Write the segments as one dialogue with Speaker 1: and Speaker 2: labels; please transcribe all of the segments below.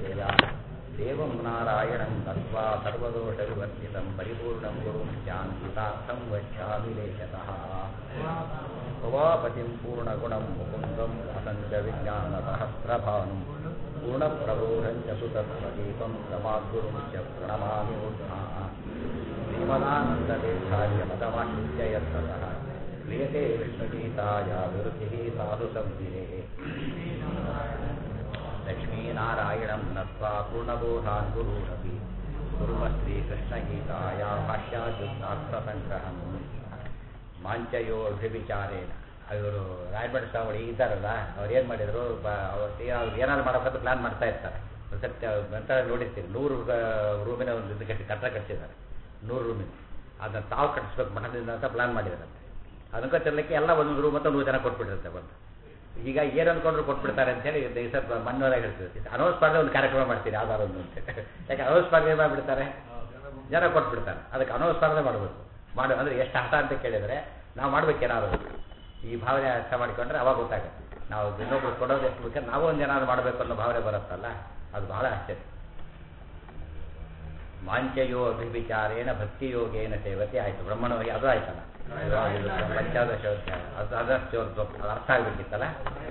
Speaker 1: ಕೌಂತೆಯ ದೇವಂ ನಾರಾಯಣಂ ತತ್ವಾ ಸರ್ವದೋಷವಿವರ್ಜಿತಂ ಪರಿಪೂರ್ಣಂ ಗುರುಂ ಶಾಂತಿತಾರ್ಥಂ ವಕ್ಷ್ಯಾಮಿ ಲೇಶತಃ ಭವಾಪತಿಂ ಪೂರ್ಣಗುಣಂ ಮುಕುಂದಂ ಅಸಂಜ ವಿಜ್ಞಾನಸಹಸ್ರಭಾನುಂ ಪೂರ್ಣಪ್ರಬೋಧಂ ಚ ಸುತತ್ವದೀಪಂ ಸಮಾದ್ಗುರುಂ ಚ ಪ್ರಣಮಾಮಿ ಮೂರ್ಧ್ನಾ ಶ್ರೀಮದಾನಂದತೀರ್ಥಾರ್ಯ ಪದಮಾಶ್ರಿತ್ಯ ಯತ್ತತಃ ಕ್ರಿಯತೆ ವಿಷ್ಣುಗೀತಾಯ ವಿರುತಿಃ ಸಾಧು ಸಂವಿಧೇಃ ಲಕ್ಷ್ಮೀನಾರಾಯಣಂ ನತ್ವಾ ಪೂರ್ಣಬೋಧಾನ್ ಗುರುರಪಿ ಕುರ್ಮ ಶ್ರೀಕೃಷ್ಣಗೀತಾಯ ಭಾಷ್ಯಾದ್ಯುಕ್ತಾರ್ಥಸಂಗ್ರಹಂ ಮಾಂಚಯೋ ಅಭಿವಿಚಾರೇಣ ಇವರು ರಾಯಭಟ್ ಸ್ವಾಮಿ ಇದ್ದಾರಲ್ಲ ಅವ್ರು ಏನು ಮಾಡಿದರು ಅವ್ರು ಏನಾದ್ರು ಮಾಡೋಕ್ಕಂತ ಪ್ಲಾನ್ ಮಾಡ್ತಾ ಇರ್ತಾರೆ ಸತ್ಯ ಅಂತ ನೋಡಿರ್ತೀವಿ ನೂರು ರೂಮಿನ ಒಂದು ಇದು ಕಟ್ಟಿ ಕಟ್ಟಡ ಕಟ್ಟಿಸಿದ್ದಾರೆ ನೂರು ರೂಮಿನ ಅದನ್ನು ತಾವು ಕಟ್ಟಿಸ್ಬೇಕು ಮಠದಿಂದ ಅಂತ ಪ್ಲಾನ್ ಮಾಡಿದಾರಂತೆ ಅದಕ್ಕೆ ಚೆಲ್ಲಕ್ಕೆ ಎಲ್ಲ ಒಂದೊಂದು ರೂಮ್ ಅಂತ ನೂರು ಜನ ಕೊಟ್ಬಿಟ್ಟಿರುತ್ತೆ ಬಂದು ಈಗ ಏನು ಅಂದ್ಕೊಂಡ್ರು ಕೊಟ್ಬಿಡ್ತಾರೆ ಅಂತೇಳಿ ಈ ಸ್ವಲ್ಪ ಮಣ್ಣವರಾಗಿ ಹೇಳ್ತಿರ್ತೀವಿ ಅನೌನ್ಸ್ ಮಾಡಿದ್ರೆ ಒಂದು ಕಾರ್ಯಕ್ರಮ ಮಾಡ್ತೀರಿ ಯಾವ್ದಾರು ಒಂದು ಅಂತ ಯಾಕೆ ಅನೌನ್ಸ್ ಮಾಡಿದ್ರೆ ಏನು ಮಾಡಿಬಿಡ್ತಾರೆ ಜನ ಕೊಟ್ಬಿಡ್ತಾರೆ ಅದಕ್ಕೆ ಅನೌನ್ಸ್ ಮಾಡದೆ ಮಾಡಬೇಕು ಮಾಡು ಅಂದರೆ ಎಷ್ಟು ಹಠ ಅಂತ ಕೇಳಿದರೆ ನಾವು ಮಾಡ್ಬೇಕೇನಾದ್ರು ಈ ಭಾವನೆ ಅರ್ಥ ಮಾಡಿಕೊಂಡ್ರೆ ಅವಾಗ ಗೊತ್ತಾಗುತ್ತೆ ನಾವು ಇನ್ನೊಬ್ರು ಕೊಡೋದು ಎಷ್ಟು ಬೇಕಾದ್ರೆ ನಾವು ಒಂದು ಏನಾದ್ರು ಮಾಡಬೇಕು ಅನ್ನೋ ಭಾವನೆ ಬರುತ್ತಲ್ಲ ಅದು ಬಹಳ ಆಶ್ಚರ್ಯ ಮಾಂಚಯೋ ಅಭಿವಿಚಾರೇಣ ಭಕ್ತಿಯೋಗೇನ ಸೇವತೆ ಆಯಿತು ಬ್ರಹ್ಮಣವಾಗಿ ಅದು ಆಯ್ತಲ್ಲ ಪಂಚಾದಶ ಅದು ಅದಷ್ಟು ಅದು ಅರ್ಥ ಆಗ್ಬೇಕಿತ್ತಲ್ಲ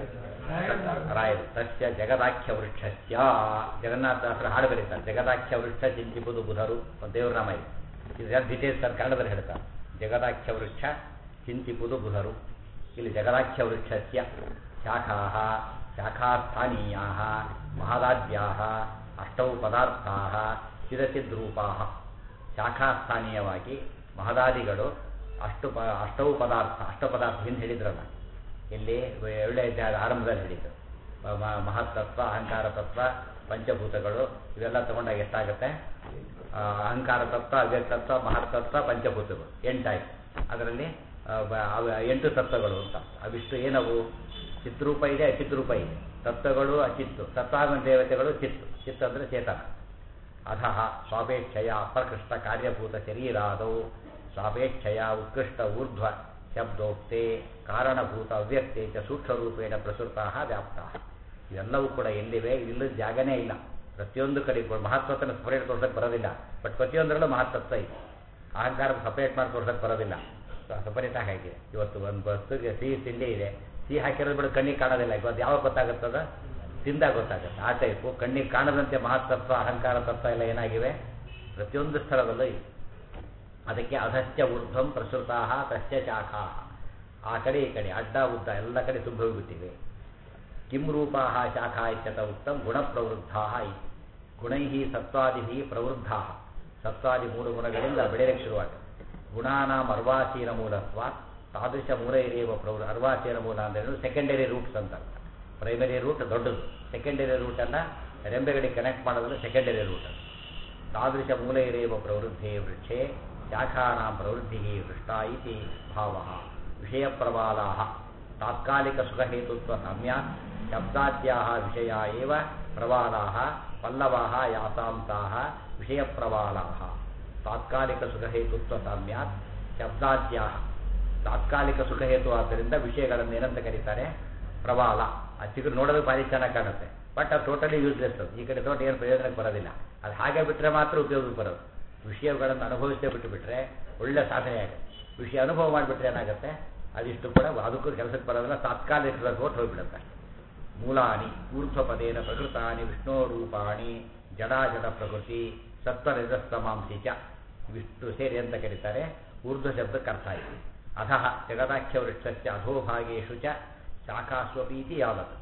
Speaker 1: ರಾಯರು ತಸ್ಯ ಜಗದಾಖ್ಯ ವೃಕ್ಷಸ್ಯ ಜಗನ್ನಾಥದಾಸರ ಹಾಡು ಬರೀತಾರೆ ಜಗದಾಖ್ಯ ವೃಕ್ಷ ಚಿಂತಿಪುದು ಬುಧರು ಒಂದು ದೇವ್ರ ನಾಮ ಇದೆ ಇದು ಡೀಟೇಲ್ಸ್ ಅಂತ ಕನ್ನಡದಲ್ಲಿ ಹೇಳ್ತಾರೆ ಜಗದಾಖ್ಯ ವೃಕ್ಷ ಚಿಂತಿಪುದು ಬುಧರು ಇಲ್ಲಿ ಜಗದಾಖ್ಯ ವೃಕ್ಷಸ್ಯ ಶಾಖಾ ಶಾಖಾಸ್ಥಾನೀಯಾ ಮಹದಾದ್ಯಾ ಅಷ್ಟೌ ಪದಾರ್ಥಾ ಚಿರಚಿದ್ರೂಪಾ ಶಾಖಾಸ್ಥಾನೀಯವಾಗಿ ಮಹದಾದಿಗಳು ಅಷ್ಟು ಪ ಅಷ್ಟವು ಪದಾರ್ಥ ಅಷ್ಟ ಪದಾರ್ಥ ಹಿಂದೆ ಹೇಳಿದ್ರಲ್ಲ ಇಲ್ಲಿ ಒಳ್ಳೆ ಆರಂಭದಲ್ಲಿ ಹೇಳಿದ್ದು ಮಹತ್ತತ್ವ ಅಹಂಕಾರ ತತ್ವ ಪಂಚಭೂತಗಳು ಇವೆಲ್ಲ ತಗೊಂಡಾಗ ಎಷ್ಟಾಗುತ್ತೆ ಅಹಂಕಾರ ತತ್ವ ಅವ್ಯಕ್ತತ್ವ ಮಹತ್ತತ್ವ ಪಂಚಭೂತಗಳು ಎಂಟಾಯ್ತು ಅದರಲ್ಲಿ ಎಂಟು ತತ್ವಗಳು ಅಂತ ಅವಿಷ್ಟು ಏನವು ಚಿತ್ರೂಪ ಇದೆ ಅಚಿತ್ರೂಪ ಇದೆ ತತ್ವಗಳು ಅಚಿತ್ತು ತತ್ವಾಗಮ ದೇವತೆಗಳು ಚಿತ್ತು ಚಿತ್ತು ಅಂದರೆ ಚೇತನ ಅಧಃ ಸ್ವಾಪೇಕ್ಷಯ ಅಪ್ರಕೃಷ್ಟ ಕಾರ್ಯಭೂತ ಶರೀರಾದೌ ಸ್ವಾಪೇಕ್ಷಯ ಉತ್ಕೃಷ್ಟ ಊರ್ಧ್ವ ಶಬ್ದೋಕ್ತೆ ಕಾರಣಭೂತ ಅವ್ಯಕ್ತೆ ಚ ಸೂಕ್ಷ್ಮರೂಪೇಣ ಪ್ರಸೃತಾ ವ್ಯಾಪ್ತಾ ಇವೆಲ್ಲವೂ ಕೂಡ ಎಲ್ಲಿವೆ ಇಲ್ಲದ ಜಾಗನೇ ಇಲ್ಲ ಪ್ರತಿಯೊಂದು ಕಡೆ ಮಹತ್ವತನ ಸಪರೇಟ್ ತೋರ್ಸಕ್ಕೆ ಬರೋದಿಲ್ಲ ಬಟ್ ಪ್ರತಿಯೊಂದರಲ್ಲೂ ಮಹತ್ತತ್ವ ಇದೆ ಅಹಂಕಾರ ಸಪರೇಟ್ ಮಾಡಿ ತೋರ್ಸಕ್ಕೆ ಬರೋದಿಲ್ಲ ಸಪರೇಟ್ ಆಗಿದೆ ಇವತ್ತು ಒಂದು ಬಸ್ಸಿಗೆ ಸಿಹಿ ತಿಂಡಿ ಇದೆ ಸಿಹಿ ಹಾಕಿರೋದು ಬಿಡು ಕಣ್ಣಿಗೆ ಕಾಣೋದಿಲ್ಲ ಇವತ್ತು ಯಾವಾಗ ಗೊತ್ತಾಗುತ್ತದ ತಿಂದಾಗ ಗೊತ್ತಾಗುತ್ತೆ ಆ ಟೈಪು ಕಣ್ಣಿಗೆ ಕಾಣದಂತೆ ಮಹತ್ತತ್ವ ಅಹಂಕಾರ ತತ್ವ ಎಲ್ಲ ಏನಾಗಿವೆ ಪ್ರತಿಯೊಂದು ಸ್ಥಳದಲ್ಲೂ ಇದೆ ಅದಕ್ಕೆ ಅಧಶ್ಚ ಊರ್ಧ್ವಂ ಪ್ರಸೃತಾ ತಶ್ಚ ಶಾಖಾ ಆ ಕಡೆ ಈ ಕಡೆ ಅಡ್ಡ ಉದ್ದ ಎಲ್ಲ ಕಡೆ ತುಂಬ ಹೋಗಿಬಿಟ್ಟಿವೆ ಕಿಂ ರೂಪಾ ಶಾಖಾ ಇತ್ಯತ ಉಕ್ತಂ ಗುಣಪ್ರವೃದ್ಧಾ ಗುಣೈ ಸತ್ವಾದಿ ಪ್ರವೃದ್ಧಾ ಸತ್ವಾದಿ ಮೂರು ಗುಣಗಳಿಂದ ಬೆಳೆಯಲಿಕ್ಕೆ ಶುರುವಾಗುತ್ತೆ ಗುಣಾನಾಂ ಅರ್ವಾಚೀನ ಮೂಲತ್ವ ತಾದೃಶ ಮೂರೈರೇವ ಪ್ರವೃ ಅರ್ವಾಚೀನ ಮೂಲ ಅಂದರೆ ಸೆಕೆಂಡರಿ ರೂಟ್ಸ್ ಅಂತ ಪ್ರೈಮರಿ ರೂಟ್ ದೊಡ್ಡದು ಸೆಕೆಂಡರಿ ರೂಟನ್ನ ರೆಂಬೆಗಳಿಗೆ ಕನೆಕ್ಟ್ ಮಾಡೋದ್ರೆ ಸೆಕೆಂಡರಿ ರೂಟ್ ತಾದೃಶ ಮೂಲೈರೇವ ಪ್ರವೃದ್ಧೇ ವೃಕ್ಷೇ ಶಾಖಾನಾಂ ಪ್ರವೃದ್ಧಿ ವೃಷ್ಟಾ ಇತಿ ಭಾವ ವಿಷಯ ಪ್ರಬಾಲಾ ತಾತ್ಕಾಲಿಕ ಸುಖಹೇತುತ್ವ ಸಾಮ್ಯ ಶಬ್ದಾದ್ಯಾ ವಿಷಯ ಏವ ಪ್ರಬಾಲಾ ಪಲ್ಲವಾ ಯಾಸಾಂತಾ ವಿಷಯ ಪ್ರಬಾಲಾ ತಾತ್ಕಾಲಿಕ ಸುಖಹೇತುತ್ವ ಸಾಮ್ಯಾತ್ ಶಬ್ದಾದ್ಯಾ ತಾತ್ಕಾಲಿಕ ಸುಖಹೇತು ಆದ್ದರಿಂದ ವಿಷಯಗಳನ್ನು ಏನಂತ ಕರೀತಾರೆ ಪ್ರಬಾಲ ಆ ಚಿಗುರು ನೋಡೋದಕ್ಕೆ ಭಾರಿ ಚೆನ್ನಾಗಿ ಕಾಣುತ್ತೆ ಬಟ್ ಅದು ಟೋಟಲಿ ಯೂಸ್ಲೆಸ್ ಅದು ಈ ಕಡೆ ತೋಟ ಏನು ಪ್ರಯೋಜನಕ್ಕೆ ಬರೋದಿಲ್ಲ ಅದು ಹಾಗೆ ಬಿಟ್ಟರೆ ಮಾತ್ರ ಉಪಯೋಗಕ್ಕೆ ಬರೋದು ವಿಷಯಗಳನ್ನು ಅನುಭವಿಸೇ ಬಿಟ್ಟು ಬಿಟ್ಟರೆ ಒಳ್ಳೆ ಸಾಧನೆ ಆಗುತ್ತೆ ವಿಷಯ ಅನುಭವ ಮಾಡಿಬಿಟ್ರೆ ಏನಾಗುತ್ತೆ ಅದಿಷ್ಟು ಕೂಡ ಅದಕ್ಕೂ ಕೆಲಸಕ್ಕೆ ಬರೋದಿಲ್ಲ ತಾತ್ಕಾಲಿಕ ಕೊಟ್ಟು ಹೋಗ್ಬಿಡುತ್ತೆ ಮೂಲಾನಿ ಊರ್ಧ್ವಪದೇನ ಪ್ರಕೃತಾನಿ ವಿಷ್ಣು ರೂಪಾಣಿ ಜಡಾಜಡ ಪ್ರಕೃತಿ ಸತ್ವರಜಸ್ತಮಾಂಸಿ ಚ ವಿಷ್ಣು ಸೇರಿ ಅಂತ ಕರೀತಾರೆ ಊರ್ಧ್ವ ಶಬ್ದಕ್ಕೆ ಅರ್ಥ ಆಯಿತು ಅಧಃ ಜಗದಾಖ್ಯ ವೃಕ್ಷಸ್ಯ ಅಧೋಭಾಗೇಶು ಚ ಶಾಖಾಸ್ವಪೀತಿ ಯಾವತ್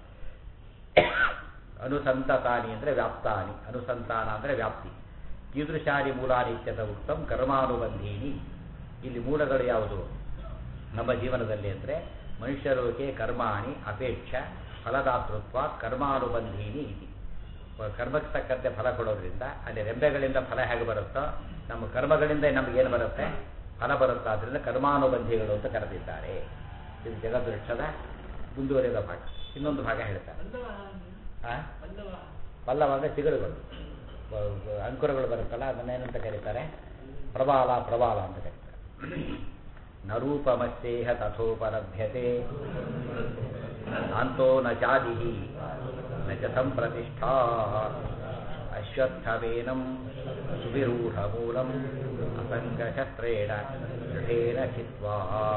Speaker 1: ಅನುಸಂತತಾನಿ ಅಂದರೆ ವ್ಯಾಪ್ತಾನಿ ಅನುಸಂತಾನ ಅಂದರೆ ವ್ಯಾಪ್ತಿ ಕೀದೃಶಾನಿ ಮೂಲಾನಿ ಇತ್ಯದ ಉತ್ತಮ ಕರ್ಮಾನುಬಂಧೀನಿ ಇಲ್ಲಿ ಮೂಲಗಳು ಯಾವುದು ನಮ್ಮ ಜೀವನದಲ್ಲಿ ಅಂದರೆ ಮನುಷ್ಯರೋಕೆ ಕರ್ಮಾಣಿ ಅಪೇಕ್ಷ ಫಲದಾತೃತ್ವ ಕರ್ಮಾನುಬಂಧೀನಿ ಇತಿ ಕರ್ಮಕ್ಕೆ ತಕ್ಕಂತೆ ಫಲ ಕೊಡೋದ್ರಿಂದ ಅಲ್ಲಿ ರೆಂಬೆಗಳಿಂದ ಫಲ ಹೇಗೆ ಬರುತ್ತೋ ನಮ್ಮ ಕರ್ಮಗಳಿಂದ ನಮಗೇನು ಬರುತ್ತೆ ಫಲ ಬರುತ್ತೋ ಅದರಿಂದ ಕರ್ಮಾನುಬಂಧಿಗಳು ಅಂತ ಕರೆದಿದ್ದಾರೆ ಇದು ಜಗದ್ವೃಕ್ಷದ ಮುಂದುವರಿದ ಭಾಗ ಇನ್ನೊಂದು ಭಾಗ ಹೇಳ್ತಾರೆ ಪಲ್ಲವ ಅಂದರೆ ಚಿಗುರುಗಳು ಅಂಕುರಗಳು ಬರುತ್ತಲ್ಲ ಅದನ್ನೇನಂತ ಕರೀತಾರೆ ಪ್ರಬಾಲ ಪ್ರಬಾಲ ಅಂತ ಕರೀತಾರೆ ನರೂಪಮಸ್ಯೇಹ ತಥೋಪಲಭ್ಯತೆ ನಾಂತೋ ನ ಚಾದಿ ನ ಚ ಸಂಪ್ರತಿಷ್ಠಾ ಅಶ್ವತ್ಥವೇನಂ ಸುವಿರೂಢಮೂಲಂ ಅಸಂಗಶಸ್ತ್ರೇಣ ದೃಢೇನ ಚಿತ್ವಾ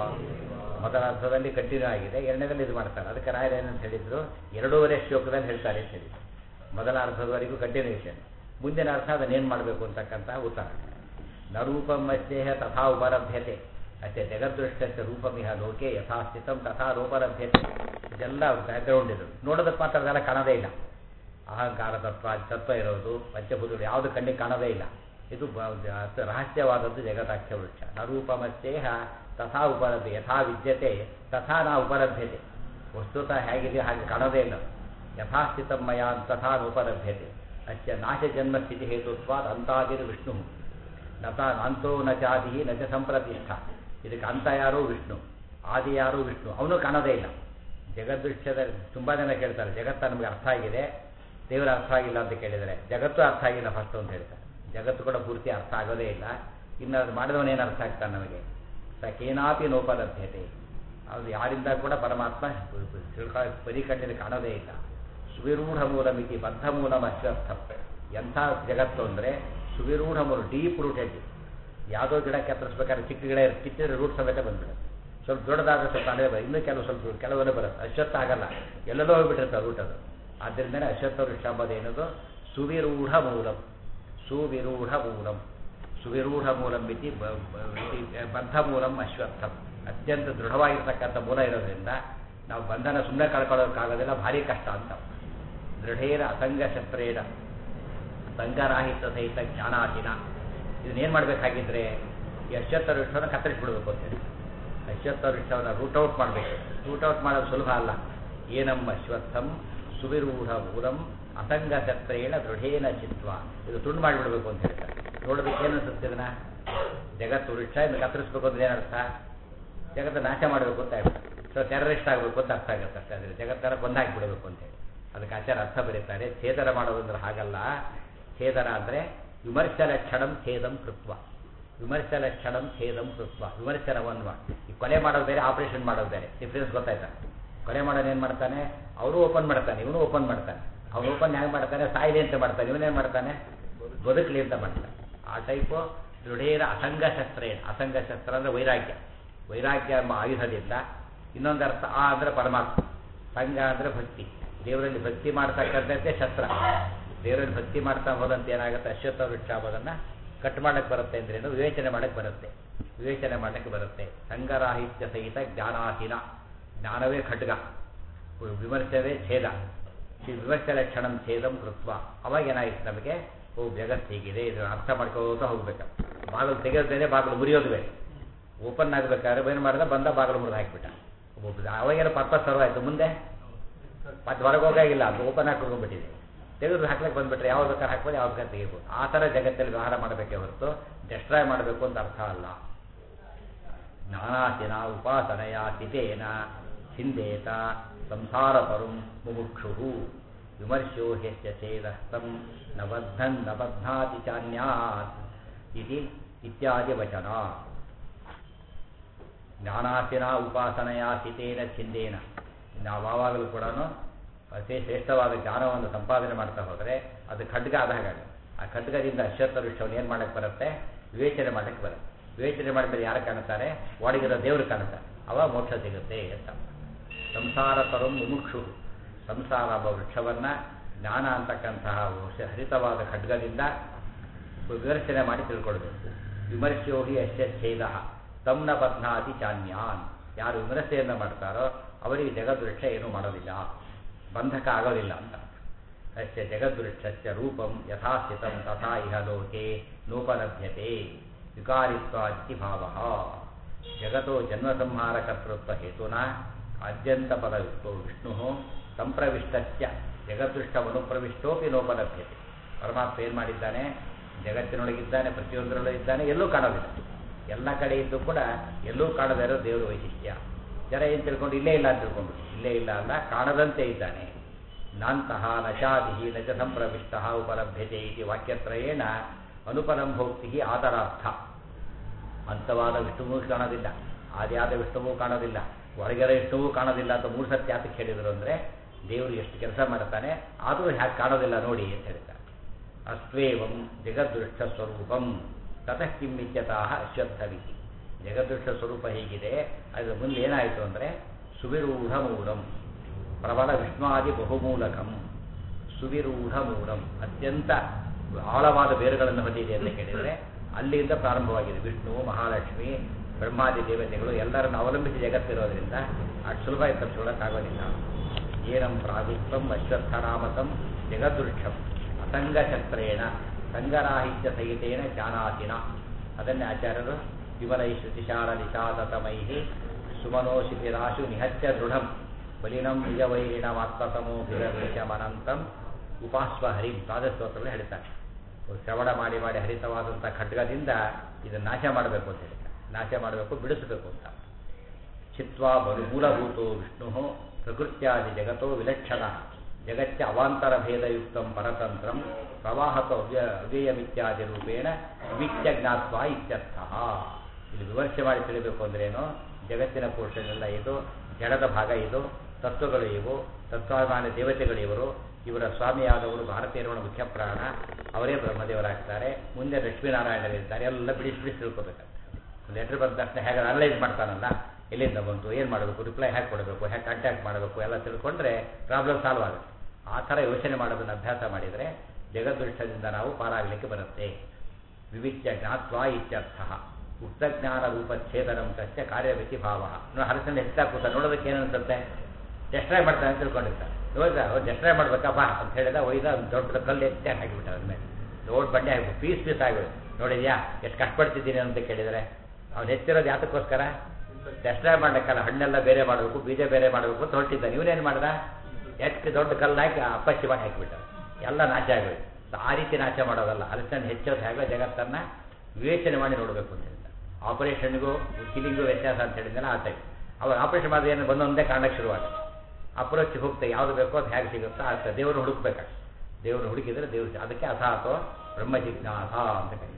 Speaker 1: ಮೊದಲ ಅರ್ಥದಲ್ಲಿ ಕಂಟಿನ್ಯೂ ಆಗಿದೆ ಎರಡನೇದಲ್ಲಿ ಇದು ಮಾಡ್ತಾರೆ ಅದಕ್ಕೆ ರಾಯರು ಏನಂತ ಹೇಳಿದ್ರು ಎರಡೂವರೆ ಶ್ಲೋಕದಲ್ಲಿ ಹೇಳ್ತಾರೆ ಅಂತ ಹೇಳಿ ಮೊದಲ ಅರ್ಥದವರೆಗೂ ಕಂಟಿನ್ಯೂಷನ್ ಮುಂದಿನ ಅರ್ಥ ಅದನ್ನೇನು ಮಾಡಬೇಕು ಅಂತಕ್ಕಂಥ ಉತ್ತರ ನ ರೂಪಮಸ್ಯೇಹ ತಥಾ ಉಪಲಭ್ಯತೆ ಅಷ್ಟೇ ಜಗದೃಷ್ಟಸ್ಯ ರೂಪಮಿಹ ಲೋಕೆ ಯಥಾಸ್ಥಿತಂ ತಥಾ ರೂಪಲಭ್ಯತೆ ಇದೆಲ್ಲ ಬ್ಯಾಕ್ಗ್ರೌಂಡ್ ಇದು ನೋಡೋದಕ್ಕೆ ಮಾತ್ರ ಅದೆಲ್ಲ ಕಾಣೋದೇ ಇಲ್ಲ ಅಹಂಕಾರ ತತ್ವ ತತ್ವ ಇರೋದು ಪಂಚಭೂತಗಳು ಯಾವುದು ಕಣ್ಣಿಗೆ ಕಾಣೋದೇ ಇಲ್ಲ ಇದು ಬ- ಅತ್- ರಹಸ್ಯವಾದದ್ದು ಜಗದಾಖ್ಯ ವೃಕ್ಷ ನ ರೂಪಮಸ್ಯೇಹ ತಥಾ ಉಪಲಭ್ಯ ಯಥಾ ವಿದ್ಯತೆ ತಥಾ ನಾ ಉಪಲಭ್ಯತೆ ವಸ್ತುತಃ ಹೇಗಿದೆ ಹಾಗೆ ಕಾಣೋದೇ ಇಲ್ಲ ಯಥಾಸ್ಥಿತಂ ಮಯ ತಥಾ ಉಪಲಭ್ಯತೆ ಅಸ್ಯ ನಾಶ ಜನ್ಮ ಸ್ಥಿತಿ ಹೇತುತ್ವಾದ ಅಂತಾದಿರು ವಿಷ್ಣು ನತ ಅಂತೋ ನ ಚಾದಿ ನ ಚ ಸಂಪ್ರತಿಷ್ಠ ಇದಕ್ಕೆ ಅಂತ ಯಾರು ವಿಷ್ಣು ಆದಿ ಯಾರು ವಿಷ್ಣು ಅವನು ಕಾಣೋದೇ ಇಲ್ಲ ಜಗದೃಶ್ಯದ ತುಂಬ ಜನ ಕೇಳ್ತಾರೆ ಜಗತ್ತ ನಮಗೆ ಅರ್ಥ ಆಗಿದೆ ದೇವರ ಅರ್ಥ ಆಗಿಲ್ಲ ಅಂತ ಕೇಳಿದರೆ ಜಗತ್ತು ಅರ್ಥ ಆಗಿಲ್ಲ ಫಸ್ಟ್ ಅಂತ ಹೇಳ್ತಾರೆ ಜಗತ್ತು ಕೂಡ ಪೂರ್ತಿ ಅರ್ಥ ಆಗೋದೇ ಇಲ್ಲ ಇನ್ನು ಅದು ಮಾಡಿದವನೇನು ಅರ್ಥ ಆಗ್ತಾನೆ ನಮಗೆ ಸಕೇನಾಪಿ ನೋಪಲಭ್ಯತೆ ಅದು ಯಾರಿಂದ ಕೂಡ ಪರಮಾತ್ಮ ತಿಳ್ಕೊ ಪರಿಕಣ್ಣಿನ ಕಾಣೋದೇ ಇಲ್ಲ ಸುವಿರೂಢ ಮೂಲ ಮಿತಿ ಬದ್ಧ ಮೂಲ ಅಶ್ವತ್ಥ ಎಂಥ ಜಗತ್ತು ಅಂದರೆ ಸುವಿರೂಢ ಮೂಲ ಡೀಪ್ ರೂಟೆಡ್ ಯಾವುದೋ ಗಿಡ ಕೆತ್ತರಿಸ್ಬೇಕಾದ್ರೆ ಚಿಕ್ಕ ಗಿಡ ಇರುತ್ತೆ ಕಿತ್ತಿದ್ರೆ ರೂಟ್ ಸಮೇತ ಬಂದ್ಬಿಡುತ್ತೆ ಸ್ವಲ್ಪ ದೊಡ್ಡದಾದ ಸ್ವಲ್ಪ ಅದೇ ಬರುತ್ತೆ ಇನ್ನೂ ಕೆಲವು ಸ್ವಲ್ಪ ಕೆಲವೆಲ್ಲ ಬರುತ್ತೆ ಅಶ್ವತ್ಥ ಆಗಲ್ಲ ಎಲ್ಲೆಲ್ಲೋ ಹೋಗ್ಬಿಟ್ಟಿರುತ್ತೆ ರೂಟ್ ಅದು ಆದ್ದರಿಂದಲೇ ಅಶ್ವತ್ಥ ವೃಕ್ಷ ಅಂಬುದು ಏನದು ಸುವಿರೂಢ ಮೂಲಂ ಸುವಿರೂಢ ಮೂಲಂ ಸುವಿರೂಢ ಮೂಲಂ ಮಿತಿ ಬ- ಬ- ಮಿತಿ ಬದ್ಧ ಮೂಲಂ ಅಶ್ವತ್ಥಂ ಅತ್ಯಂತ ದೃಢವಾಗಿರ್ತಕ್ಕಂಥ ಮೂಲ ಇರೋದ್ರಿಂದ ನಾವು ಬಂಧನ ಸುಮ್ಮನೆ ಕಳ್ಕೊಳ್ಳೋಕ್ಕಾಗೋದಿಲ್ಲ ಭಾರಿ ಕಷ್ಟ ಅಂತ ದೃಢೇನ ಅಸಂಗ ಶಸ್ತ್ರೇಣ ಸಂಘರಾಹಿತ ಸಹಿತ ಜ್ಞಾನಾಧೀನ ಇದನ್ನೇನು ಮಾಡಬೇಕಾಗಿದ್ರೆ ಈ ಅಶ್ವತ್ಥ ವೃಕ್ಷವನ್ನು ಕತ್ತರಿಸ್ಬಿಡ್ಬೇಕು ಅಂತೇಳಿ ಅಶ್ವತ್ಥ ವೃಕ್ಷವನ್ನು ರೂಟ್ ಔಟ್ ಮಾಡಬೇಕು ರೂಟ್ ಔಟ್ ಮಾಡೋದು ಸುಲಭ ಅಲ್ಲ ಏನಂ ಅಶ್ವತ್ಥಂ ಸುವಿರೂಢ ಮೂಲಂ ಅಸಂಗ ಶಸ್ತ್ರೇಣ ದೃಢೇನ ಚಿತ್ವ ಇದು ತುಂಡು ಮಾಡಿಬಿಡ್ಬೇಕು ಅಂತ ಹೇಳ್ತಾರೆ ನೋಡೋದಕ್ಕೆ ಏನು ಅನಿಸುತ್ತೆ ಇದನ್ನ ಜಗತ್ತು ವೃಕ್ಷ ಇನ್ನು ಕತ್ತರಿಸ್ಬೇಕು ಅಂದ್ರೆ ಏನರ್ಥ ಜಗತ್ತು ನಾಶ ಮಾಡಬೇಕು ಅಂತ ಹೇಳ್ತಾರೆ ಸೊ ಟೆರರಿಸ್ಟ್ ಆಗಬೇಕು ಅಂತ ಅರ್ಥ ಆಗುತ್ತೆ ಅಷ್ಟೇ ಅಂದರೆ ಜಗತ್ತರ ಕೊಂದಾಕಿಬಿಡಬೇಕು ಅಂತೇಳಿ ಅದಕ್ಕೆ ಆಚಾರ ಅರ್ಥ ಬರೀತಾರೆ ಛೇದನ ಮಾಡೋದಂದ್ರೆ ಹಾಗಲ್ಲ ಛೇದನ ಅಂದರೆ ವಿಮರ್ಶ ಲಕ್ಷಣಂ ಛೇದಂ ಕೃತ್ವ ವಿಮರ್ಶ ಲಕ್ಷಣಂ ಛೇದಂ ಕೃತ್ವ ವಿಮರ್ಶನ ಒಂದು ಮಾಡಿ ಈ ಕೊಲೆ ಮಾಡೋದು ಬೇರೆ ಆಪರೇಷನ್ ಮಾಡೋದು ಬೇರೆ ಡಿಫ್ರೆನ್ಸ್ ಗೊತ್ತಾಯ್ತಾ ಕೊಲೆ ಮಾಡೋನು ಏನು ಮಾಡ್ತಾನೆ ಅವರು ಓಪನ್ ಮಾಡ್ತಾನೆ ಇವನು ಓಪನ್ ಮಾಡ್ತಾನೆ ಅವನು ಓಪನ್ ಹೆಂಗೆ ಮಾಡ್ತಾನೆ ಸಾಯಿಲಿ ಅಂತ ಮಾಡ್ತಾನೆ ಇವನೇನು ಮಾಡ್ತಾನೆ ಬದುಕಲಿ ಅಂತ ಮಾಡ್ತಾನೆ ಆ ಟೈಪು ದೃಢೇರ ಅಸಂಗ ಶಸ್ತ್ರ ಏನು ಅಸಂಗ ಶಸ್ತ್ರ ಅಂದರೆ ವೈರಾಗ್ಯ ವೈರಾಗ್ಯ ಎಂಬ ಆಯುಧದಿಂದ ಇನ್ನೊಂದು ಅರ್ಥ ಆ ಅಂದರೆ ಪರಮಾತ್ಮ ಸಂಘ ಅಂದರೆ ಭಕ್ತಿ ದೇವರಲ್ಲಿ ಭಕ್ತಿ ಮಾಡ್ತಕ್ಕಂಥದ್ದೇ ಶಸ್ತ್ರ ದೇವರಲ್ಲಿ ಭಕ್ತಿ ಮಾಡ್ತಾ ಹೋದಂತೆ ಏನಾಗುತ್ತೆ ಅಶ್ವತ್ಥ ವೃಕ್ಷ ಅನ್ನೋದನ್ನು ಕಟ್ ಮಾಡಕ್ಕೆ ಬರುತ್ತೆ ಅಂದ್ರೆ ಏನು ವಿವೇಚನೆ ಮಾಡಕ್ಕೆ ಬರುತ್ತೆ ವಿವೇಚನೆ ಮಾಡಕ್ಕೆ ಬರುತ್ತೆ ಸಂಘರಾಹಿತ್ಯ ಸಹಿತ ಜ್ಞಾನಾಧೀನ ಜ್ಞಾನವೇ ಖಡ್ಗ ವಿಮರ್ಶವೇ ಛೇದ ಈ ವಿಮರ್ಶೆ ಲಕ್ಷಣಂ ಛೇದಂ ಕೃತ್ವ ಅವಾಗ ಏನಾಯ್ತು ನಮಗೆ ಓ ಜಗತ್ತು ಹೀಗಿದೆ ಇದನ್ನು ಅರ್ಥ ಮಾಡ್ಕೋತಾ ಹೋಗ್ಬೇಕು ಬಾಗಿಲು ತೆಗೆಯೋದು ಬೇರೆ ಬಾಗಿಲು ಮುರಿಯೋದು ಬೇರೆ ಓಪನ್ ಆಗಬೇಕಾದ್ರೆ ಏನು ಮಾಡಿದ ಬಂದ ಬಾಗಿಲು ಮುರಿದು ಹಾಕಿಬಿಟ್ಟ ಒಬ್ಬ ಅವಾಗೇನೋ ಪರ್ಪಸ್ ಸರ್ವ್ ಆಯಿತು ಮುಂದೆ ಮತ್ತೆ ಹೊರಗೆ ಹೋಗಾಗಿಲ್ಲ ಅದು ಓಪನ್ ಹಾಕೊಂಡ್ಬಿಟ್ಟಿದೆ ತೆಗೆದು ಹಾಕ್ಲಿಕ್ಕೆ ಬಂದ್ಬಿಟ್ರೆ ಯಾವ್ದು ಬೇಕಾದ್ರೆ ಹಾಕ್ಬೋದು ಯಾವ್ದು ಬೇಕಾದ್ರೆ ತೆಗಿಬೋದು ಆ ಥರ ಜಗತ್ತಲ್ಲಿ ವ್ಯವಹಾರ ಮಾಡಬೇಕೇ ಹೊರತು ಡೆಸ್ಟ್ರಾಯ್ ಮಾಡಬೇಕು ಅಂತ ಅರ್ಥ ಅಲ್ಲ ಜ್ಞಾನಾಸಿನ ಉಪಾಸನೆಯ ಸ್ಥಿತೇನ ಹಿಂದೇತ ಸಂಸಾರ ಪರುಂ ಮುಮುಕ್ಷು ವಿಮರ್ಶೋ ಹ್ಯಸ್ಯ ಚೇದಸ್ತಂ ನ ಬದ್ಧನ್ ನ ಬದ್ಧಾತಿ ಚಾನ್ಯಾತ್ ಇತಿ ಇತ್ಯಾದಿ ವಚನ ಜ್ಞಾನಾಸಿನ ಉಪಾಸನೆಯ ಸ್ಥಿತೇನ ಛಿಂದೇನ ನಾವು ಯಾವಾಗಲೂ ಕೂಡ ಅತಿ ಶ್ರೇಷ್ಠವಾದ ಜ್ಞಾನವನ್ನು ಸಂಪಾದನೆ ಮಾಡ್ತಾ ಹೋದರೆ ಅದು ಖಡ್ಗ ಆದ ಹಾಗಾಗಿ ಆ ಖಡ್ಗದಿಂದ ಅಶ್ವತ್ಥ ವೃಕ್ಷವನ್ನು ಏನು ಮಾಡಕ್ಕೆ ಬರುತ್ತೆ ವಿವೇಚನೆ ಮಾಡಕ್ಕೆ ಬರುತ್ತೆ ವಿವೇಚನೆ ಮಾಡಿದ್ರೆ ಯಾರು ಕಾಣುತ್ತಾರೆ ಒಳಗಿರೋ ದೇವರು ಕಾಣುತ್ತಾರೆ ಅವ ಮೋಕ್ಷ ಸಿಗುತ್ತೆ ಅಂತ ಸಂಸಾರ ತರುಂ ಮುಮುಕ್ಷು ಸಂಸಾರ ಎಂಬ ವೃಕ್ಷವನ್ನು ಜ್ಞಾನ ಅಂತಕ್ಕಂತಹ ಔಷ- ಹರಿತವಾದ ಖಡ್ಗದಿಂದ ವಿಮರ್ಶನೆ ಮಾಡಿ ತಿಳ್ಕೊಳ್ಬೇಕು ವಿಮರ್ಶೋ ಹಿ ಅಶ್ಯ ಛೇದ ತಮ್ನ ಬದ್ನಾತಿ ಚಾನ್ಯಾನ್ ಯಾರು ವಿಮರ್ಶೆಯನ್ನು ಮಾಡ್ತಾರೋ ಅವರಿಗೆ ಜಗದ್ವೃಕ್ಷ ಏನೂ ಮಾಡೋದಿಲ್ಲ ಬಂಧಕ ಆಗೋದಿಲ್ಲ ಅಂತ ಅಸ್ಯ ಜಗದ್ವೃಕ್ಷಸ್ಯ ರೂಪಂ ಯಥಾಸ್ಥಿತಂ ತಥಾ ಇಹ ಲೋಕೆ ನೋಪಲಭ್ಯತೆ ವಿಕಾರಿತ್ವಾದಿ ಭಾವ ಜಗತೋ ಜನ್ಮಸಂಹಾರಕರ್ತೃತ್ವ ಹೇತುನ ಆದ್ಯಂತ ಪದಯುಕ್ತೋ ವಿಷ್ಣು ಸಂಪ್ರವಿಷ್ಟಸ್ಯ ಜಗದೃಷ್ಟವನ್ನು ಪ್ರವಿಷ್ಟೋಪಿ ನೋಪಲಭ್ಯತೆ ಪರಮಾತ್ಮ ಏನು ಮಾಡಿದ್ದಾನೆ ಜಗತ್ತಿನೊಳಗಿದ್ದಾನೆ ಪ್ರತಿಯೊಂದರಲ್ಲೂ ಇದ್ದಾನೆ ಎಲ್ಲೂ ಕಾಣೋದಿಲ್ಲ ಎಲ್ಲ ಕಡೆ ಇದ್ದು ಕೂಡ ಎಲ್ಲೂ ಕಾಣದೇ ಇರೋ ದೇವರ ವೈಶಿಷ್ಟ್ಯ ಜನ ಏನು ತಿಳ್ಕೊಂಡು ಇಲ್ಲೇ ಇಲ್ಲ ಅಂತ ತಿಳ್ಕೊಂಡು ಇಲ್ಲೇ ಇಲ್ಲ ಅಲ್ಲ ಕಾಣದಂತೆ ಇದ್ದಾನೆ ನಾಂತಹ ನಚಾದಿ ನಚ ಸಂಪ್ರವಿಷ್ಟ ಉಪಲಭ್ಯತೆ ಇತಿ ವಾಕ್ಯತ್ರಯೇಣ ಅನುಪಲಂಭೋಕ್ತಿ ಆದರಾರ್ಥ ಅಂತವಾದ ವಿಷ್ಣುವೂ ಕಾಣೋದಿಲ್ಲ ಆದಿಯಾದ ವಿಷ್ಣುವೂ ಕಾಣೋದಿಲ್ಲ ಒಳಗೆರೆ ವಿಷ್ಣುವೂ ಕಾಣೋದಿಲ್ಲ ಅಂತ ಮೂರು ಸತ್ಯ ಯಾತಕ್ಕೆ ಹೇಳಿದರು ಅಂದರೆ ದೇವರು ಎಷ್ಟು ಕೆಲಸ ಮಾಡ್ತಾನೆ ಆದರೂ ಹ್ಯಾಕೆ ಕಾಣೋದಿಲ್ಲ ನೋಡಿ ಅಂತ ಹೇಳ್ತಾರೆ ಅಸ್ವೇವಂ ಜಗದೃಷ್ಟ ಸ್ವರೂಪಂ ತತಃ ಕಿಮ್ಮಿತ್ಯತಃ ಅಶ್ವತ್ಥವಿತಿ ಜಗದೃಷ್ಟ ಸ್ವರೂಪ ಹೀಗಿದೆ ಅದರ ಮುಂದೆ ಏನಾಯಿತು ಅಂದರೆ ಸುವಿರೂಢ ಮೂಲಂ ಪ್ರಬಲ ವಿಷ್ಣುವಾದಿ ಬಹುಮೂಲಕಂ ಸುವಿರೂಢ ಮೂಲಂ ಅತ್ಯಂತ ಆಳವಾದ ಬೇರುಗಳನ್ನು ಹೊಂದಿದೆ ಅಂತ ಕೇಳಿದರೆ ಅಲ್ಲಿಂದ ಪ್ರಾರಂಭವಾಗಿದೆ ವಿಷ್ಣು ಮಹಾಲಕ್ಷ್ಮಿ ಬ್ರಹ್ಮಾದಿ ದೇವತೆಗಳು ಎಲ್ಲರನ್ನು ಅವಲಂಬಿಸಿ ಜಗತ್ತಿರೋದ್ರಿಂದ ಅಷ್ಟು ಸುಲಭ ತಪ್ಪಿಸ್ಕೊಳ್ಳೋಕ್ಕಾಗೋದಿಲ್ಲ ಏನಂ ಪ್ರಾಗುಪ್ತಂ ಅಶ್ವತ್ಥರಾಮತಂ ಜಗದೃಕ್ಷಂ ಅಸಂಗಚಕ್ರೇಣ ಸಂಗರಾಹಿತ್ಯ ಸಹಿತೇನ ಚಾನಾಸಿನ ಅದನ್ನೇ ಆಚಾರ್ಯರು ವಿಮಲೈ ಶ್ರುತಿಶಾಲ ನಿಷಾದತಮೈ ಸುಮನೋಶಿಪಿರಾಶು ನಿಹತ್ಯ ದೃಢಂ ಬಲಿನಂ ನಿಜವೈರಿಣಮಾತ್ಮತಮೋ ವಿರವೇಶಮನಂತಂ ಉಪಾಸ್ವ ಹರಿಂ ಪಾದಸ್ತೋತ್ರದಲ್ಲಿ ಹೇಳ್ತಾರೆ ಶ್ರವಣ ಮಾಡಿ ಮಾಡಿ ಹರಿತವಾದಂಥ ಖಡ್ಗದಿಂದ ಇದನ್ನು ನಾಶ ಮಾಡಬೇಕು ಅಂತ ಹೇಳ್ತಾರೆ ನಾಶ ಮಾಡಬೇಕು ಬಿಡಿಸಬೇಕು ಅಂತ ಚಿತ್ವಾ ಬಲು ಮೂಲಭೂತೋ ವಿಷ್ಣು ಪ್ರಕೃತ್ಯಾದಿ ಜಗತ್ತೋ ವಿಲಕ್ಷಣ ಜಗತ್ಯ ಅವಾಂತರ ಭೇದಯುಕ್ತ ಪರತಂತ್ರಂ ಪ್ರವಾಹಕ ಅವ್ಯ ಅವ್ಯಯಮಿತ್ಯಾದಿ ರೂಪೇಣ ವಿವಿಚ್ಯ ಜ್ಞಾತ್ವ ಇತ್ಯರ್ಥ ಇಲ್ಲಿ ವಿಮರ್ಶೆ ಮಾಡಿ ತಿಳಿಬೇಕು ಅಂದ್ರೇನು ಜಗತ್ತಿನ ಪುರುಷನೆಲ್ಲ ಇದು ಜಡದ ಭಾಗ ಇದು ತತ್ವಗಳು ಇವು ತತ್ವಾಭಿಮಾನ ದೇವತೆಗಳು ಇವರು ಇವರ ಸ್ವಾಮಿಯಾದವರು ಭಾರತೀಯರ ಮುಖ್ಯ ಪ್ರಾಣ ಅವರೇ ಬ್ರಹ್ಮದೇವರಾಗ್ತಾರೆ ಮುಂದೆ ಲಕ್ಷ್ಮೀನಾರಾಯಣರಿದ್ದಾರೆ ಎಲ್ಲ ಬಿಡಿಸಿ ಬಿಡಿಸಿ ತಿಳ್ಕೊಬೇಕಾಗ್ತದೆ ಒಂದು ಲೆಟ್ರ್ ಬಂದ ತಕ್ಷಣ ಹೇಗೆ ಅನಲೈಸ್ ಮಾಡ್ತಾನಲ್ಲ ಎಲ್ಲಿಂದ ಬಂತು ಏನು ಮಾಡಬೇಕು ರಿಪ್ಲೈ ಹೇಗೆ ಕೊಡಬೇಕು ಹೇಗೆ ಕಾಂಟ್ಯಾಕ್ಟ್ ಮಾಡಬೇಕು ಎಲ್ಲ ತಿಳ್ಕೊಂಡ್ರೆ ಪ್ರಾಬ್ಲಮ್ ಸಾಲ್ವ್ ಆಗುತ್ತೆ ಆ ಥರ ಯೋಚನೆ ಮಾಡೋದನ್ನು ಅಭ್ಯಾಸ ಮಾಡಿದರೆ ಜಗದೃಷ್ಟದಿಂದ ನಾವು ಪಾರಾಗಲಿಕ್ಕೆ ಬರುತ್ತೆ ವಿವಿಚ್ಯ ಜ್ಞಾತ್ವ ಇತ್ಯರ್ಥ ಉಕ್ತ ಜ್ಞಾನ ರೂಪ ಛೇದನಂ ತಸ್ಯ ಕಾರ್ಯವಿತಿ ಭಾವ ನೋಡಿ ಹರಸನ್ನ ಹೆಚ್ಚಾ ಕೂತ ನೋಡೋದಕ್ಕೆ ಏನು ಅನ್ಸುತ್ತೆ ಡೆಸ್ಟ್ರಾಯ್ ಮಾಡ್ತಾನೆ ಅಂತ ತಿಳ್ಕೊಂಡಿರ್ತಾರೆ ನೋಡಿದ ಅವ್ರು ಡೆಸ್ಟ್ರಾಯ್ ಮಾಡ್ಬೇಕಾ ಬಾ ಅಂತ ಹೇಳಿದ ಒಯ್ದ ಒಂದು ದೊಡ್ಡ ಕಲ್ಲು ಎತ್ತಿ ಹಾಕಿಬಿಟ್ಟ ಅದ್ರ ಮೇಲೆ ದೊಡ್ಡ ಬಂಡೆ ಹಾಕಿ ಪೀಸ್ ಪೀಸ್ ಆಗಿಬಿಡು ನೋಡಿದ್ಯಾ ಎಷ್ಟು ಕಷ್ಟಪಡ್ತಿದ್ದೀನಿ ಅಂತ ಕೇಳಿದರೆ ಅವ್ನು ಹೆಚ್ಚಿರೋದು ಯಾತಕ್ಕೋಸ್ಕರ ಡೆಸ್ಟ್ರಾಯ್ ಮಾಡ್ಲಿಕ್ಕಲ್ಲ ಹಣ್ಣೆಲ್ಲ ಬೇರೆ ಮಾಡಬೇಕು ಬೀಜ ಬೇರೆ ಮಾಡಬೇಕು ಅಂತ ಹೊರಟಿದ್ದಾನೆ ಇವನೇನು ಮಾಡ್ದ ಎಷ್ಟು ದೊಡ್ಡ ಕಲ್ಲು ಹಾಕಿ ಅಪ್ಪಚ್ಚಿ ಮಾಡಿ ಹಾಕಿಬಿಟ್ಟ ಎಲ್ಲ ನಾಶ ಆಗೋಯ್ತು ಆ ರೀತಿ ನಾಶ ಮಾಡೋದಲ್ಲ ಅಲಸನ್ನು ಹೆಚ್ಚೋದು ಹೇಗೋ ಜಗತ್ತನ್ನು ವಿವೇಚನೆ ಮಾಡಿ ನೋಡಬೇಕು ಅಂತ ಹೇಳ್ತಾರೆ ಆಪರೇಷನ್ಗೂ ಕಿಲಿಂಗು ವ್ಯತ್ಯಾಸ ಅಂತ ಹೇಳಿದ್ನಲ್ಲ ಆ ಟೈಪ್ ಅವಾಗ ಆಪರೇಷನ್ ಮಾಡಿದ್ರೆ ಏನು ಬಂದೊಂದೇ ಕಾರಣಕ್ಕೆ ಶುರುವಾಗುತ್ತೆ ಅಪ್ರೋಚ್ ಹೋಗ್ತಾ ಯಾವುದು ಬೇಕೋ ಅದು ಹೇಗೆ ಸಿಗುತ್ತೋ ಆಗ್ತದೆ ದೇವರು ಹುಡುಕ್ಬೇಕಾಗ್ತದೆ ದೇವರು ಹುಡುಕಿದ್ರೆ ದೇವರು ಅದಕ್ಕೆ ಅಥಾತೋ ಬ್ರಹ್ಮ ಜಿಜ್ಞಾಸ ಅಂತ ಕರೀತಾರೆ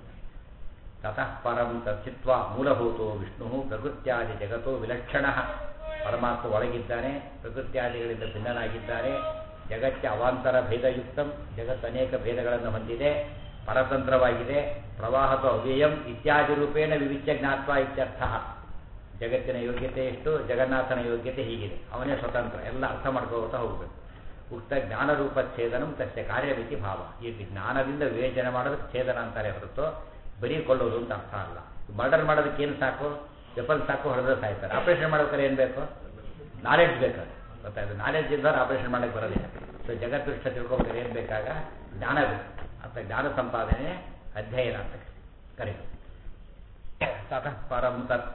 Speaker 1: ತತಃ ಪರಂ ತಚ್ಚಿತ್ವ ಮೂಲಭೂತೋ ವಿಷ್ಣು ಪ್ರಕೃತ್ಯಾದಿ ಜಗತ್ತೋ ವಿಲಕ್ಷಣ ಪರಮಾತ್ಮ ಒಳಗಿದ್ದಾನೆ ಪ್ರಕೃತ್ಯಾದಿಗಳಿಂದ ಭಿನ್ನನಾಗಿದ್ದಾನೆ ಜಗತ್ಯ ಅವಾಂತರ ಭೇದಯುಕ್ತಂ ಜಗತ್ತು ಅನೇಕ ಭೇದಗಳನ್ನು ಹೊಂದಿದೆ ಪರತಂತ್ರವಾಗಿದೆ ಪ್ರವಾಹದ ಅವ್ಯಯಂ ಇತ್ಯಾದಿ ರೂಪೇಣ ವಿವಿಚ್ಯ ಜ್ಞಾತ್ವ ಇತ್ಯರ್ಥ ಜಗತ್ತಿನ ಯೋಗ್ಯತೆ ಎಷ್ಟು ಜಗನ್ನಾಥನ ಯೋಗ್ಯತೆ ಹೀಗಿದೆ ಅವನೇ ಸ್ವತಂತ್ರ ಎಲ್ಲ ಅರ್ಥ ಮಾಡ್ಕೋತಾ ಹೋಗಬೇಕು ಉಕ್ತ ಜ್ಞಾನರೂಪ ಛೇದನಂ ತಸ್ಯ ಕಾರ್ಯವಿತಿ ಭಾವ ಈ ಜ್ಞಾನದಿಂದ ವಿವೇಚನೆ ಮಾಡೋದಕ್ಕೆ ಛೇದನ ಅಂತಾರೆ ಹೊರತು ಬರೀ ಕೊಲ್ಲೋದು ಅಂತ ಅರ್ಥ ಅಲ್ಲ ಮರ್ಡರ್ ಮಾಡೋದಕ್ಕೆ ಏನು ಸಾಕು ವೆಪನ್ ಸಾಕು ಹೊಡೆದ್ರೆ ಸಾಯ್ತಾರೆ ಆಪರೇಷನ್ ಮಾಡೋದಕ್ಕೆ ಏನು ಬೇಕು ನಾಲೆಡ್ಜ್ ಬೇಕು ಗೊತ್ತಾಯ್ತು ನಾಲೆಡ್ಜ್ ಇದ್ದವ್ರು ಆಪರೇಷನ್ ಮಾಡೋಕ್ಕೆ ಬರೋದಿಲ್ಲ ಸೊ ಜಗದೃಷ್ಟ ತಿಳ್ಕೊಬೇಕಾದ್ರೆ ಏನು ಬೇಕಾಗ ಜ್ಞಾನ ಬೇಕು ಅಂತ ಜ್ಞಾನ ಸಂಪಾದನೆ ಅಧ್ಯಯನ ಅಂತ ಕರೀತಾರೆ ತತಃ ಪರಂ ತತ್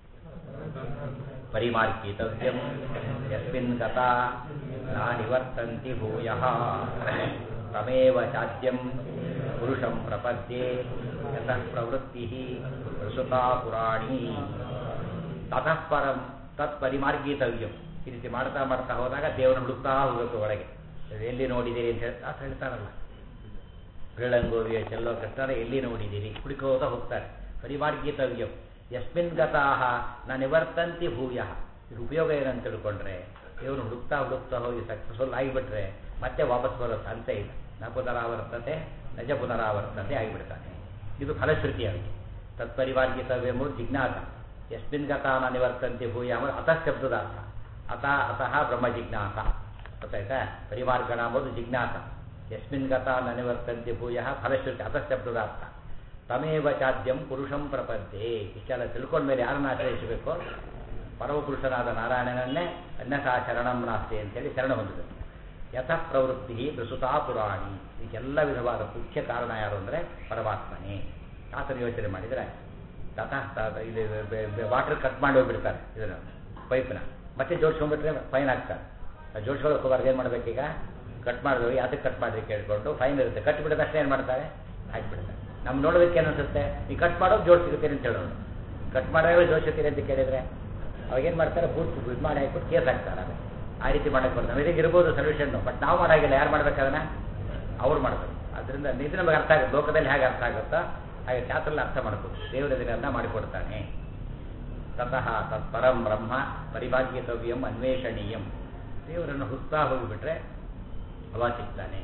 Speaker 1: ಪರಿಮಾರ್ಗಿತವ್ಯಂ ಯಸ್ಮಿನ್ ಗತಾ ನಾ ನಿವರ್ತಂತಿ ಭೂಯಃ ತಮೇವ ಚಾದ್ಯಂ ಪುರುಷಂ ಪ್ರಪದ್ಯೆ ಯತಃ ಪ್ರವೃತ್ತಿ ಪ್ರಸುತಾ ಪುರಾಣಿ ತತಃ ಪರಂ ತತ್ ಪರಿಮಾರ್ಗಿತವ್ಯಂ ಈ ರೀತಿ ಮಾಡ್ತಾ ಮಾಡ್ತಾ ಹೋದಾಗ ದೇವರನ್ನು ಹುಡುಕ್ತಾ ಹೋಗಬೇಕು ಒಳಗೆ ಎಲ್ಲಿ ನೋಡಿದ್ದೀರಿ ಅಂತ ಹೇಳ್ತಾ ಹೇಳ್ತಾರಲ್ಲ ಬೆಳ್ಳಂಗೋವಿಯ ಚೆಲ್ಲೋ ಕೃಷ್ಣರ ಎಲ್ಲಿ ನೋಡಿದ್ದೀರಿ ಹುಡುಕೋತಾ ಹೋಗ್ತಾರೆ ಪರಿಮಾರ್ಗಿತವ್ಯಂ ಯಸ್ಮಿನ್ ಗತಾಹ ನ ನಿವರ್ತಂತಿ ಭೂಯ ಇದು ಉಪಯೋಗ ಏನಂತ ತಿಳ್ಕೊಂಡ್ರೆ ದೇವರು ಹುಡುಕ್ತಾ ಹುಡುಕ್ತಾ ಹೋಗಿ ಸಕ್ಸಸ್ಫುಲ್ ಆಗಿಬಿಟ್ರೆ ಮತ್ತೆ ವಾಪಸ್ ಬರೋ ಸಾಧ್ಯ ಇಲ್ಲ ನ ಪುನರಾವರ್ತತೆ ನಜ ಪುನರಾವರ್ತತೆ ಆಗಿಬಿಡ್ತಾನೆ ಇದು ಫಲಶ್ರುತಿ ಅವರಿಗೆ ತತ್ಪರಿವಾರ್ಗಿತವೆಂಬುದು ಜಿಜ್ಞಾಸ ಯಸ್ಮಿನ್ ಗತಾ ನ ನಿವರ್ತಂತಿ ಭೂಯ ಅಂದರೆ ಅತಃ ಶಬ್ದದ ಅರ್ಥ ಅತ ಅತಃ ಬ್ರಹ್ಮ ಜಿಜ್ಞಾಸ ಗೊತ್ತಾಯ್ತಾ ಪರಿಮಾರ್ಗಣ ಅಂಬುದು ಜಿಜ್ಞಾಸ ಯಸ್ಮಿನ್ ಗತಾ ನ ನಿವರ್ತಂತಿ ಭೂಯ ಫಲಶ್ರುತಿ ಅತಃ ಶಬ್ದದ ಅರ್ಥ ತಮೇವ ಚಾದ್ಯಂ ಪುರುಷಂ ಪ್ರಪದ್ಯೆ ಇಷ್ಟೆಲ್ಲ ತಿಳ್ಕೊಂಡ್ಮೇಲೆ ಯಾರನ್ನ ಆಶ್ರಯಿಸಬೇಕು ಪರಮಪುರುಷನಾದ ನಾರಾಯಣನನ್ನೇ ಅನ್ಯಥಾ ಶರಣಂ ನಾಸ್ತಿ ಅಂತೇಳಿ ಶರಣ ಹೊಂದಬೇಕು ಯತಃ ಪ್ರವೃತ್ತಿ ಪ್ರಸುತಾ ಪುರಾಣಿ ಇದಕ್ಕೆಲ್ಲ ವಿಧವಾದ ಮುಖ್ಯ ಕಾರಣ ಯಾರು ಅಂದರೆ ಪರಮಾತ್ಮನೇ ಆತನ ಯೋಚನೆ ಮಾಡಿದರೆ ತತಃ ತ- ಇದು ವಾಟರ್ ಕಟ್ ಮಾಡಿ ಹೋಗ್ಬಿಡ್ತಾರೆ ಇದನ್ನು ಪೈಪ್ನ ಮತ್ತೆ ಜೋಡಿಸ್ಕೊಂಡ್ಬಿಟ್ರೆ ಫೈನ್ ಹಾಕ್ತಾರೆ ಜೋಡಿಸ್ಕೊಳ್ಳೋಕೆ ಹೋಗಾರ್ದು ಏನು ಮಾಡಬೇಕೀಗ ಕಟ್ ಮಾಡಿದ್ವಿ ಯಾತಕ್ಕೆ ಕಟ್ ಮಾಡಿರಿ ಕೇಳಿಕೊಂಡು ಫೈನ್ ಇರುತ್ತೆ ಕಟ್ ಬಿಡಿದ ತಕ್ಷಣ ಏನು ಮಾಡ್ತಾರೆ ಹಾಕಿಬಿಡ್ತಾರೆ ನಮ್ಮ ನೋಡೋದಕ್ಕೆ ಏನು ಅನ್ಸುತ್ತೆ ಈ ಕಟ್ ಮಾಡೋದು ಜೋಡ್ ಸಿಗುತ್ತೀರಿ ಅಂತ ಹೇಳೋದು ಕಟ್ ಮಾಡೋ ಜೋಡಿಸುತ್ತೀರಿ ಅಂತ ಕೇಳಿದರೆ ಅವಾಗೇನು ಮಾಡ್ತಾರೆ ಬೂಟ್ ಇದು ಮಾಡಿ ಹಾಕ್ಬಿಟ್ಟು ಕೇಸ್ ಹಾಕ್ತಾರೆ ಅದು. ಆ ರೀತಿ ಮಾಡಕ್ಕೆ ಬರ್ತದೆ ಇದಕ್ಕೆ ಇರ್ಬೋದು ಸೊಲ್ಯೂಷನ್ನು ಬಟ್ ನಾವು ಮಾಡಾಗಿಲ್ಲ ಯಾರು ಮಾಡ್ಬೇಕಾದ್ರೆ ಅವ್ರು ಮಾಡ್ಬೇಕು ಅದರಿಂದ ಇದು ನಮಗೆ ಅರ್ಥ ಆಗುತ್ತೆ ಲೋಕದಲ್ಲಿ ಹೇಗೆ ಅರ್ಥ ಆಗುತ್ತೋ ಹಾಗೆ ಶಾಸ್ತ್ರದಲ್ಲಿ ಅರ್ಥ ಮಾಡ್ಬೇಕು ದೇವರ ಇದನ್ನೆಲ್ಲ ಮಾಡಿಕೊಡ್ತಾನೆ ತತಃ ತತ್ಪರಂ ಬ್ರಹ್ಮ ಪರಿಭಾಗ್ಯತವ್ಯಂ ಅನ್ವೇಷಣೀಯಂ ದೇವರನ್ನು ಹುಡುಕ್ತಾ ಹೋಗಿಬಿಟ್ರೆ ಅವ ಸಿಗ್ತಾನೆ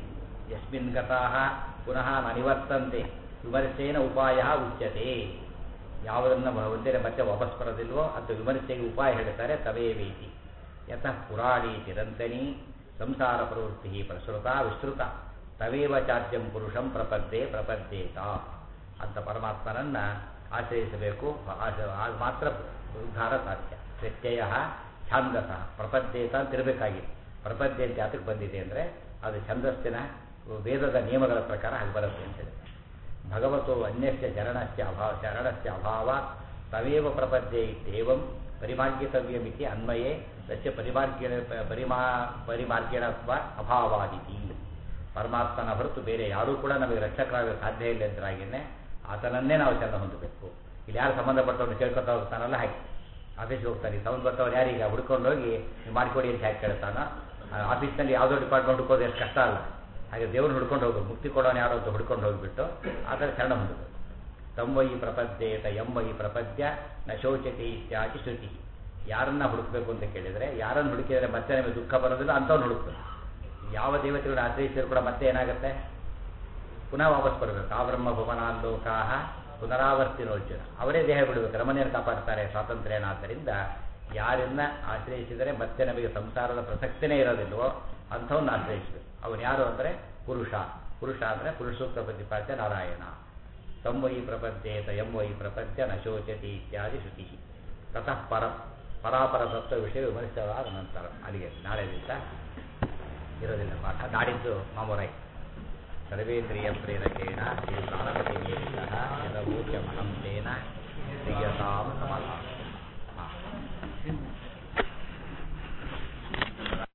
Speaker 1: ಯಸ್ಮಿನ್ ಗತಾಹ ಪುನಃ ನ ನಿವರ್ತಂತೆ ವಿಮರ್ಶೇನ ಉಪಾಯ ಉಚ್ಯತೆ ಯಾವುದನ್ನು ಒಂದೇ ಮತ್ತೆ ವಾಪಸ್ ಬರೋದಿಲ್ವೋ ಅದು ವಿಮರ್ಶೆಗೆ ಉಪಾಯ ಹೇಳ್ತಾರೆ ತವೇ ವೇತಿ ಯತಃ ಪುರಾಣಿ ಚಿರಂತನಿ ಸಂಸಾರ ಪ್ರವೃತ್ತಿ ಪ್ರಸೃತ ವಿಸ್ತೃತ ತವೇವ ಚಾರ್ಯಂ ಪುರುಷಂ ಪ್ರಪದ್ಯೆ ಪ್ರಪದ್ಯೇತ ಅಂತ ಪರಮಾತ್ಮನನ್ನ ಆಶ್ರಯಿಸಬೇಕು ಆಶ- ಆಗ ಮಾತ್ರ ಉದ್ಧಾರ ಸಾಧ್ಯ ವ್ಯತ್ಯಯ ಛಾಂದಸ ಪ್ರಪದ್ಯೇತ ಅಂತ ಇರಬೇಕಾಗಿದೆ ಪ್ರಪದ್ಯ ಅಂತ ಯಾತಕ್ಕೆ ಬಂದಿದೆ ಅಂದರೆ ಅದು ಛಂದಸ್ಸಿನ ವೇದದ ನಿಯಮಗಳ ಪ್ರಕಾರ ಹಾಗೆ ಬರುತ್ತೆ ಅಂತೇಳಿ ಭಗವತೋ ಅನ್ಯಸ್ಯ ಶರಣಸ್ಯ ಅಭಾವ ಶರಣಸ್ಯ ಅಭಾವ ತವೇವ ಪ್ರಪದ್ಯೆ ಇತ್ಯೇವಂ ಪರಿಮಾರ್ಗಿತವ್ಯಮಿತಿ ಅನ್ವಯೇ ತಸ್ಯ ಪರಿಮಾರ್ಗಿಣ ಪರಿಮಾ ಪರಿಮಾರ್ಗಿಣತ್ವ ಅಭಾವಾದಿತಿ ಪರಮಾತ್ಮನ ಹೊರತು ಬೇರೆ ಯಾರೂ ಕೂಡ ನಮಗೆ ರಕ್ಷಕರಾಗಲು ಸಾಧ್ಯ ಇಲ್ಲ ಎಂದ್ರಾಗಿನೇ ಆತನನ್ನೇ ನಾವು ಚೆಂದ ಹೊಂದಬೇಕು ಇಲ್ಲಿ ಯಾರು ಸಂಬಂಧಪಟ್ಟವ್ರು ಕೇಳ್ಕೊತಾ ಹೋಗ್ತಾನಲ್ಲ ಹಾಗೆ ಆಫೀಸ್ಗೆ ಹೋಗ್ತಾನೆ ಸಂಬಂಧಪಟ್ಟವ್ರು ಯಾರೀಗ ಹುಡ್ಕೊಂಡು ಹೋಗಿ ನೀವು ಮಾಡಿಕೊಡಿ ಅಂತ ಹಾಕಿ ಕೇಳ್ತಾನ ಆಫೀಸ್ನಲ್ಲಿ ಯಾವುದೋ ಡಿಪಾರ್ಟ್ಮೆಂಟ್ ಹುಡ್ಕೋದು ಎಷ್ಟು ಕಷ್ಟ ಅಲ್ಲ ಹಾಗೆ ದೇವ್ರು ಹುಡ್ಕೊಂಡು ಹೋಗೋದು ಮುಕ್ತಿ ಕೊಡೋನು ಯಾರೋ ಅಂತ ಹುಡ್ಕೊಂಡು ಹೋಗಿಬಿಟ್ಟು ಆ ಥರ ಶರಣ ಹೊಂದಬೇಕು ತಮ್ಮ ಈ ಪ್ರಪದ್ಯೇತ ಎಂಬ ಈ ಪ್ರಪದ್ಯ ನ ಶೋಚತಿ ಇತ್ಯಾದಿ ಶ್ರುತಿ ಯಾರನ್ನ ಹುಡುಕ್ಬೇಕು ಅಂತ ಕೇಳಿದರೆ ಯಾರನ್ನು ಹುಡುಕಿದರೆ ಮತ್ತೆ ನಮಗೆ ದುಃಖ ಬರೋದಿಲ್ಲ ಅಂಥವ್ನು ಹುಡುಕ್ಬೇಕು ಯಾವ ದೇವತೆಗಳನ್ನ ಆಶ್ರಯಿಸಿದ್ರು ಕೂಡ ಮತ್ತೆ ಏನಾಗುತ್ತೆ ಪುನಃ ವಾಪಸ್ ಬರಬೇಕು ಆ ಬ್ರಹ್ಮ ಭುವನಾಲೋಕಾಹ ಪುನರಾವರ್ತಿನೋರ್ಜುನ ಅವರೇ ದೇಹ ಬಿಡಬೇಕು ರಮಣೆಯನ್ನು ಕಾಪಾಡ್ತಾರೆ ಸ್ವಾತಂತ್ರ್ಯನಾದ್ದರಿಂದ ಯಾರನ್ನ ಆಶ್ರಯಿಸಿದರೆ ಮತ್ತೆ ನಮಗೆ ಸಂಸಾರದ ಪ್ರಸಕ್ತಿನೇ ಇರೋದಿಲ್ವೋ ಅಂಥವನ್ನ ಆಶ್ರಯಿಸಬೇಕು ಅವನು ಯಾರು ಅಂದರೆ ಪುರುಷ ಪುರುಷ ಅಂದರೆ ಪುರುಷೋಕ್ತ ಪ್ರತಿಪಾದ್ಯ ನಾರಾಯಣ ತಮ್ಮ ಈ ಪ್ರಪದ್ಯೇತ ಎಂಬ ಈ ಪ್ರಪದ್ಯ ನ ಶೋಚತಿ ಇತ್ಯಾದಿ ಶ್ರುತಿ ತತಃ ಪರ ಪರಾಪರ ತತ್ವ ವಿಷಯ ವಿಮರ್ಶವಾದ ನಂತರ ಅಲ್ಲಿಗೆ ನಾಳೆ ದಿವಸ ಇರೋದಿಲ್ಲ ಪಾಠ ನಾಡಿದ್ದು ಮಾಮೂರಾಯಿ ಸರ್ವೇಂದ್ರಿಯ ಪ್ರೇರಕೇಣ ಶ್ರೀ ಪ್ರಾಣಪತಿ ನಿಯಮಿತಃ ಯದವೋಚ್ಯಮಹಂ ತೇನ ಕ್ರಿಯತಾಂ ಸಮಲ ಹಾಂ